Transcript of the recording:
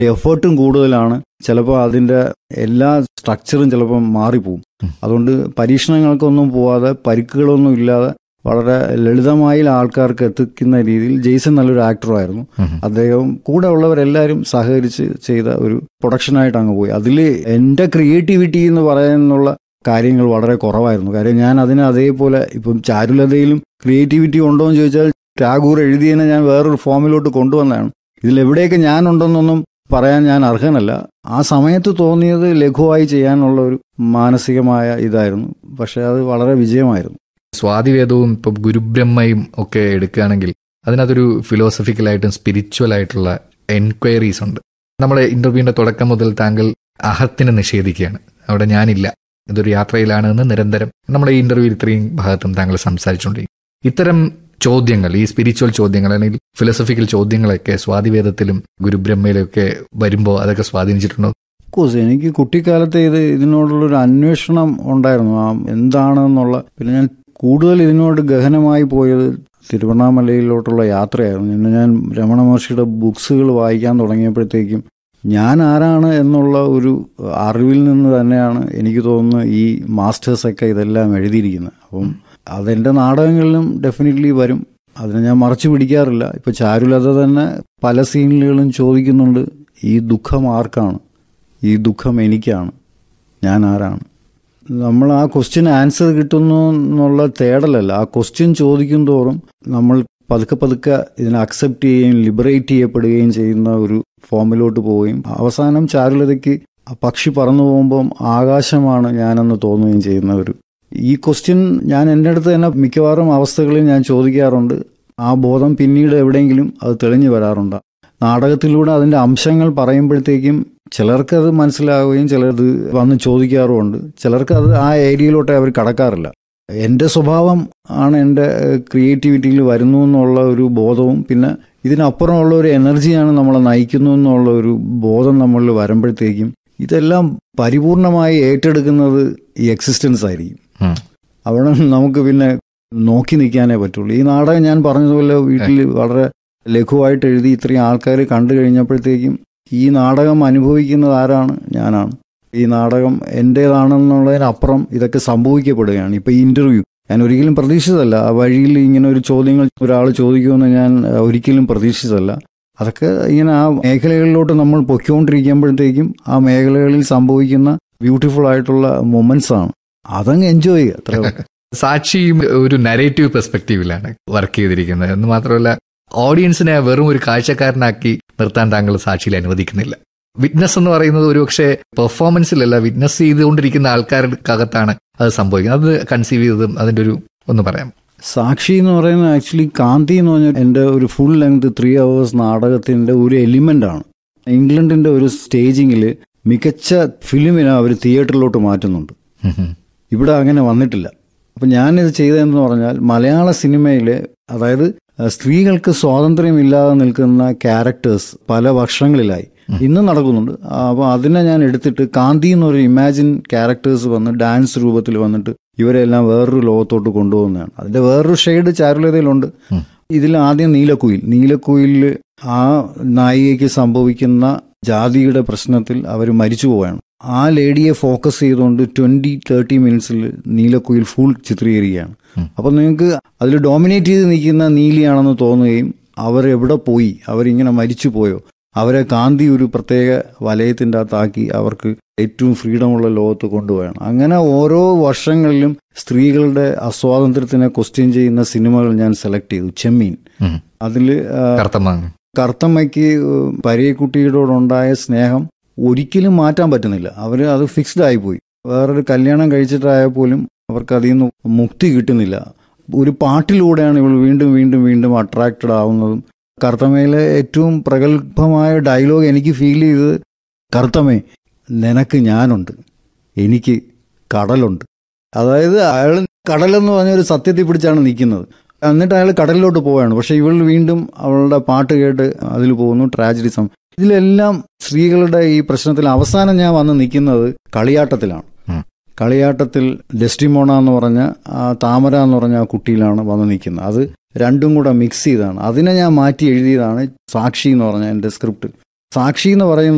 എഫേർട്ടും കൂടുതലാണ് ചിലപ്പോൾ അതിൻ്റെ എല്ലാ സ്ട്രക്ചറും ചിലപ്പോൾ മാറിപ്പോവും ഉം. അതുകൊണ്ട് പരീക്ഷണങ്ങൾക്കൊന്നും പോവാതെ പരിക്കുകളൊന്നും ഇല്ലാതെ വളരെ ലളിതമായി ആൾക്കാർക്ക് എത്തിക്കുന്ന രീതിയിൽ ജെയ്സൺ നല്ലൊരു ആക്ടറായിരുന്നു ഉം. അദ്ദേഹം കൂടെ ഉള്ളവരെല്ലാവരും സഹകരിച്ച് ചെയ്ത ഒരു പ്രൊഡക്ഷനായിട്ട് അങ്ങ് പോയി അതിൽ എൻ്റെ ക്രിയേറ്റിവിറ്റി എന്ന് പറയാനുള്ള കാര്യങ്ങൾ വളരെ കുറവായിരുന്നു കാര്യം ഞാൻ അതിനെ അതേപോലെ ഇപ്പം ചാരുലതയിലും ക്രിയേറ്റിവിറ്റി ഉണ്ടോ എന്ന് ചോദിച്ചാൽ ടാഗൂർ എഴുതിയതിനെ ഞാൻ വേറൊരു ഫോമിലോട്ട് കൊണ്ടുവന്നതാണ് ഇതിൽ എവിടെയൊക്കെ ഞാനുണ്ടെന്നൊന്നും പറയാൻ ഞാൻ അർഹനല്ല ആ സമയത്ത് തോന്നിയത് ലഘുവായി ചെയ്യാനുള്ള ഒരു മാനസികമായ ഇതായിരുന്നു പക്ഷെ അത് വളരെ വിജയമായിരുന്നു സ്വാതിവേദവും ഇപ്പം ഗുരുബ്രഹ്മയും ഒക്കെ എടുക്കുകയാണെങ്കിൽ അതിനകത്തൊരു ഫിലോസഫിക്കലായിട്ടും സ്പിരിച്വൽ ആയിട്ടുള്ള എൻക്വയറീസ് ഉണ്ട് നമ്മുടെ ഇന്റർവ്യൂവിന്റെ തുടക്കം മുതൽ താങ്കൾ അഹത്തിനെ നിഷേധിക്കുകയാണ് അവിടെ ഞാനില്ല ഇതൊരു യാത്രയിലാണ് എന്ന് നിരന്തരം നമ്മുടെ ഈ ഇന്റർവ്യൂവിൽ ഇത്രയും ഭാഗത്തും താങ്കൾ സംസാരിച്ചുകൊണ്ടിരിക്കും ഇത്തരം ചോദ്യങ്ങൾ ഈ സ്പിരിച്വൽ ചോദ്യങ്ങൾ അല്ലെങ്കിൽ ഫിലോസഫിക്കൽ ചോദ്യങ്ങളൊക്കെ സ്വാതിവേദത്തിലും ഗുരുബ്രഹ്മയിലും ഒക്കെ വരുമ്പോൾ അതൊക്കെ സ്വാധീനിച്ചിട്ടുണ്ടോ കോഴ്സ് എനിക്ക് കുട്ടിക്കാലത്തെ ഇത് ഇതിനോടുള്ളൊരു അന്വേഷണം ഉണ്ടായിരുന്നു ആ എന്താണെന്നുള്ള പിന്നെ ഞാൻ കൂടുതൽ ഇതിനോട് ഗഹനമായി പോയത് തിരുവണ്ണാമലയിലോട്ടുള്ള യാത്രയായിരുന്നു പിന്നെ ഞാൻ രമണ മഹർഷിയുടെ ബുക്സുകൾ വായിക്കാൻ തുടങ്ങിയപ്പോഴത്തേക്കും ഞാൻ ആരാണ് എന്നുള്ള ഒരു അറിവിൽ നിന്ന് തന്നെയാണ് എനിക്ക് തോന്നുന്നത് ഈ മാസ്റ്റേഴ്സൊക്കെ ഇതെല്ലാം എഴുതിയിരിക്കുന്നത് അപ്പം അതെൻ്റെ നാടകങ്ങളിലും ഡെഫിനറ്റ്ലി വരും അതിനെ ഞാൻ മറച്ചു പിടിക്കാറില്ല ഇപ്പൊ ചാരുലത തന്നെ പല സീനുകളും ചോദിക്കുന്നുണ്ട് ഈ ദുഃഖം ആർക്കാണ് ഈ ദുഃഖം എനിക്കാണ് ഞാൻ ആരാണ് നമ്മൾ ആ ക്വസ്റ്റ്യൻ ആൻസർ കിട്ടുന്നു എന്നുള്ള തേടലല്ല ആ ക്വസ്റ്റ്യൻ ചോദിക്കും തോറും നമ്മൾ പതുക്കെ പതുക്കെ ഇതിനെ അക്സെപ്റ്റ് ചെയ്യുകയും ലിബറേറ്റ് ചെയ്യപ്പെടുകയും ചെയ്യുന്ന ഒരു ഫോമിലോട്ട് പോവുകയും അവസാനം ചാരുലതയ്ക്ക് ആ പക്ഷി പറന്നു പോകുമ്പം ആകാശമാണ് ഞാനെന്ന് തോന്നുകയും ചെയ്യുന്ന ഒരു ഈ ക്വസ്റ്റ്യൻ ഞാൻ എൻ്റെ അടുത്ത് തന്നെ മിക്കവാറും അവസ്ഥകളിൽ ഞാൻ ചോദിക്കാറുണ്ട് ആ ബോധം പിന്നീട് എവിടെയെങ്കിലും അത് തെളിഞ്ഞു വരാറുണ്ട് നാടകത്തിലൂടെ അതിൻ്റെ അംശങ്ങൾ പറയുമ്പോഴത്തേക്കും ചിലർക്ക് അത് മനസ്സിലാവുകയും ചിലത് വന്ന് ചോദിക്കാറുമുണ്ട് ചിലർക്ക് അത് ആ ഏരിയയിലോട്ട് അവർ കടക്കാറില്ല എൻ്റെ സ്വഭാവം ആണ് എൻ്റെ ക്രിയേറ്റിവിറ്റിയിൽ വരുന്നു എന്നുള്ള ഒരു ബോധവും പിന്നെ ഇതിനപ്പുറമുള്ള ഒരു എനർജിയാണ് നമ്മളെ നയിക്കുന്നു എന്നുള്ള ഒരു ബോധം നമ്മളിൽ വരുമ്പോഴത്തേക്കും ഇതെല്ലാം പരിപൂർണമായി ഏറ്റെടുക്കുന്നത് ഈ എക്സിസ്റ്റൻസ് ആയിരിക്കും ഉം. അവിടെ നമുക്ക് പിന്നെ നോക്കി നിൽക്കാനേ പറ്റുള്ളൂ ഈ നാടകം ഞാൻ പറഞ്ഞതുപോലെ വീട്ടിൽ വളരെ ലഘുവായിട്ട് എഴുതി ഇത്രയും ആൾക്കാർ കണ്ടു കഴിഞ്ഞപ്പോഴത്തേക്കും ഈ നാടകം അനുഭവിക്കുന്നത് ആരാണ് ഞാനാണ് ഈ നാടകം എൻ്റേതാണെന്നുള്ളതിനപ്പുറം ഇതൊക്കെ സംഭവിക്കപ്പെടുകയാണ് ഇപ്പൊ ഈ ഇന്റർവ്യൂ ഞാൻ ഒരിക്കലും പ്രതീക്ഷിച്ചതല്ല ആ വഴിയിൽ ഇങ്ങനെ ഒരു ചോദ്യങ്ങൾ ഒരാൾ ചോദിക്കുമെന്ന് ഞാൻ അഹ്, ഒരിക്കലും പ്രതീക്ഷിച്ചതല്ല അതൊക്കെ ഇങ്ങനെ ആ മേഖലകളിലോട്ട് നമ്മൾ പൊയ്ക്കൊണ്ടിരിക്കുമ്പോഴത്തേക്കും ആ മേഖലകളിൽ സംഭവിക്കുന്ന ബ്യൂട്ടിഫുൾ ആയിട്ടുള്ള മൊമെന്റ്സ് ആണ് അതങ്ങ് എൻജോയ് ചെയ്യുക അത്രേ ഉള്ളൂ. സാക്ഷിയും ഒരു നരേറ്റീവ് പെർസ്പെക്റ്റീവിലാണ് വർക്ക് ചെയ്തിരിക്കുന്നത് എന്ന് മാത്രമല്ല ഓഡിയൻസിനെ വെറും ഒരു കാഴ്ചക്കാരനാക്കി നിർത്താൻ താങ്കൾ സാക്ഷിയിൽ അനുവദിക്കുന്നില്ല വിറ്റ്നസ് എന്ന് പറയുന്നത് ഒരുപക്ഷെ പെർഫോമൻസിലല്ല വിറ്റ്നസ് ചെയ്തുകൊണ്ടിരിക്കുന്ന ആൾക്കാർക്കകത്താണ് അത് സംഭവിക്കുന്നത് അത് കൺസീവ് ചെയ്തതും അതിന്റെ ഒരു ഒന്ന് പറയാം സാക്ഷി എന്ന് പറയുന്നത് ആക്ച്വലി കാന്തി എന്ന് പറഞ്ഞാൽ എൻ്റെ ഒരു ഫുൾ ലെങ്ത് ത്രീ അവേഴ്സ് നാടകത്തിൻ്റെ ഒരു എലിമെൻ്റ് ആണ് ഇംഗ്ലണ്ടിൻ്റെ ഒരു സ്റ്റേജിങ്ങിൽ മികച്ച ഫിലിമിനെ അവർ തിയേറ്ററിലോട്ട് മാറ്റുന്നുണ്ട് ഉം ഉം. ഇവിടെ അങ്ങനെ വന്നിട്ടില്ല അപ്പം ഞാനിത് ചെയ്തതെന്ന് പറഞ്ഞാൽ മലയാള സിനിമയിലെ അതായത് അഹ്, സ്ത്രീകൾക്ക് സ്വാതന്ത്ര്യമില്ലാതെ നിൽക്കുന്ന ക്യാരക്ടേഴ്സ് പല വർഷങ്ങളിലായി ഇന്നും നടക്കുന്നുണ്ട് അപ്പോൾ അതിനെ ഞാൻ എടുത്തിട്ട് കാന്തി എന്നൊരു ഇമാജിൻ ക്യാരക്ടേഴ്സ് വന്ന് ഡാൻസ് രൂപത്തിൽ വന്നിട്ട് ഇവരെല്ലാം വേറൊരു ലോകത്തോട്ട് കൊണ്ടുപോകുന്നതാണ് അതിന്റെ വേറൊരു ഷെയ്ഡ് ചാരുലതയിലുണ്ട് ഉം. ഇതിൽ ആദ്യം നീലക്കുയിൽ നീലക്കുയിലിൽ ആ നായികയ്ക്ക് സംഭവിക്കുന്ന ജാതിയുടെ പ്രശ്നത്തിൽ അവർ മരിച്ചു പോവുകയാണ് ആ ലേഡിയെ ഫോക്കസ് ചെയ്തുകൊണ്ട് ട്വന്റി തേർട്ടി മിനിറ്റ്സിൽ നീലക്കുയിൽ ഫുൾ ചിത്രീകരിക്കുകയാണ് ഉം. അപ്പൊ നിങ്ങൾക്ക് അതിൽ ഡോമിനേറ്റ് ചെയ്ത് നിൽക്കുന്ന നീലിയാണെന്ന് തോന്നുകയും അവർ എവിടെ പോയി അവരിങ്ങനെ മരിച്ചു പോയോ അവരെ കാന്തി ഒരു പ്രത്യേക വലയത്തിൻ്റെ അകത്താക്കി അവർക്ക് ഏറ്റവും ഫ്രീഡമുള്ള ലോകത്ത് കൊണ്ടുപോയാണ് അങ്ങനെ ഓരോ വർഷങ്ങളിലും സ്ത്രീകളുടെ അസ്വാതന്ത്ര്യത്തിനെ ക്വസ്റ്റ്യൻ ചെയ്യുന്ന സിനിമകൾ ഞാൻ സെലക്ട് ചെയ്തു ചെമ്മീൻ ഉം. അതിൽ കറുത്തമാങ്ങ കർത്തമ്മയ്ക്ക് പരയക്കുട്ടിയോടുണ്ടായ സ്നേഹം ഒരിക്കലും മാറ്റാൻ പറ്റുന്നില്ല അവർ അത് ഫിക്സ്ഡ് ആയിപ്പോയി വേറൊരു കല്യാണം കഴിച്ചിട്ടായാൽ പോലും അവർക്ക് അതിൽ നിന്ന് മുക്തി കിട്ടുന്നില്ല ഒരു പാട്ടിലൂടെയാണ് ഇവൾ വീണ്ടും വീണ്ടും വീണ്ടും അട്രാക്റ്റഡ് ആവുന്നതും കർത്തമ്മയിലെ ഏറ്റവും പ്രഗത്ഭമായ ഡയലോഗ് എനിക്ക് ഫീൽ ചെയ്തത് കർത്തമ്മേ നിനക്ക് ഞാനുണ്ട് എനിക്ക് കടലുണ്ട് അതായത് അയാൾ കടലെന്ന് പറഞ്ഞ ഒരു സത്യത്തിൽ പിടിച്ചാണ് നിൽക്കുന്നത് എന്നിട്ട് അയാൾ കടലിലോട്ട് പോവുകയാണ് പക്ഷെ ഇവൾ വീണ്ടും അവളുടെ പാട്ട് കേട്ട് അതിൽ പോകുന്നു ട്രാജഡി സം ഇതിലെല്ലാം സ്ത്രീകളുടെ ഈ പ്രശ്നത്തിൽ അവസാനം ഞാൻ വന്ന് നിൽക്കുന്നത് കളിയാട്ടത്തിലാണ് ഉം. കളിയാട്ടത്തിൽ ഡെസ്റ്റിമോണ എന്ന് പറഞ്ഞ ആ താമര എന്ന് പറഞ്ഞ ആ കുട്ടിയിലാണ് വന്ന് നിൽക്കുന്നത് അത് രണ്ടും കൂടെ മിക്സ് ചെയ്താണ് അതിനെ ഞാൻ മാറ്റി എഴുതിയതാണ് സാക്ഷി എന്ന് പറഞ്ഞ എൻ്റെ സ്ക്രിപ്റ്റ് സാക്ഷി എന്ന് പറയുന്ന